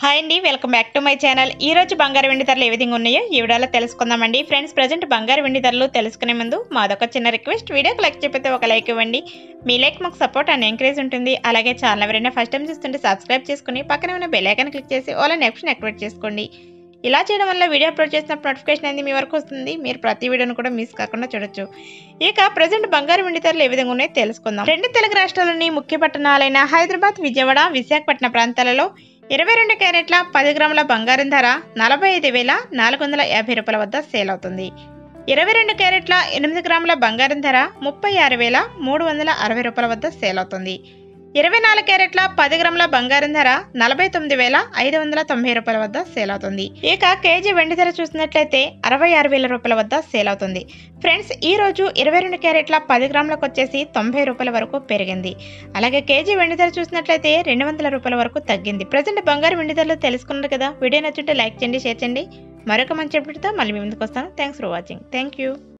hi అండి welcome back to my channel ఈ రోజు బంగారు వెండి ధరలు ఏ విధంగా ఉన్నాయో ఈ వీడియోలో తెలుసుకుందామండి ఫ్రెండ్స్ ప్రజెంట్ బంగారు వెండి ధరలు తెలుసుకునే ముందు మాదొక చిన్న రిక్వెస్ట్ వీడియోకి లైక్ చెప్పితే ఒక లైక్ ఇవ్వండి మీ లైక్ మాకు సపోర్ట్ అండ్ ఎంకరేజ్ ఉంటుంది అలాగే ఛానల్ ఎవరైనా ఫస్ట్ టైం చూస్తుంటే సబ్స్క్రైబ్ చేసుకుని పక్కనే ఉన్న బెల్ ఐకాన్ క్లిక్ చేసి ఓలా ఆప్షన్ యాక్టివేట్ చేసుకోండి ఇలా చేయడం వల్ల వీడియో అప్లోడ్ చేసినప్పుడు నోటిఫికేషన్ అనేది మీ వరకు వస్తుంది మీరు ప్రతి వీడియోను కూడా మిస్ కాకుండా చూడొచ్చు ఇక ప్రజెంట్ బంగారు వెండి ధరలు ఏ విధంగా ఉన్నాయో తెలుసుకుందాం రెండు తెలుగు రాష్ట్రాల్లోని ముఖ్య పట్టణాలైన హైదరాబాద్ విజయవాడ విశాఖపట్నం ప్రాంతాలలో ఇరవై రెండు క్యారెట్ల పది గ్రాముల బంగారం ధర నలభై ఐదు వేల నాలుగు వందల యాభై రూపాయల వద్ద సేల్ అవుతుంది ఇరవై రెండు క్యారెట్ల ఎనిమిది గ్రాముల బంగారం ధర ముప్పై ఆరు వేల మూడు వందల అరవై రూపాయల వద్ద సేల్ అవుతుంది ఇరవై నాలుగు క్యారెట్ల పది గ్రాముల బంగారం ధర నలభై తొమ్మిది వేల ఐదు వందల తొంభై రూపాయల వద్ద సేల్ అవుతుంది ఇక కేజీ వెండి ధర చూసినట్లయితే అరవై ఆరు వేల రూపాయల వద్ద సేల్ అవుతుంది ఫ్రెండ్స్ ఈ రోజు ఇరవై రెండు క్యారెట్ల పది గ్రాములకు వచ్చేసి తొంభై రూపాయల వరకు పెరిగింది అలాగే కేజీ వెండి ధర చూసినట్లయితే రెండు వందల రూపాయల వరకు తగ్గింది ప్రజెంట్ బంగారు వెండి ధరలు తెలుసుకున్నారు కదా వీడియో నచ్చుంటే లైక్ చేయండి షేర్ చేయండి మరొక మంచి అప్డేట్తో మళ్ళీ మీ ముందుకు వస్తాను thanks for watching thank you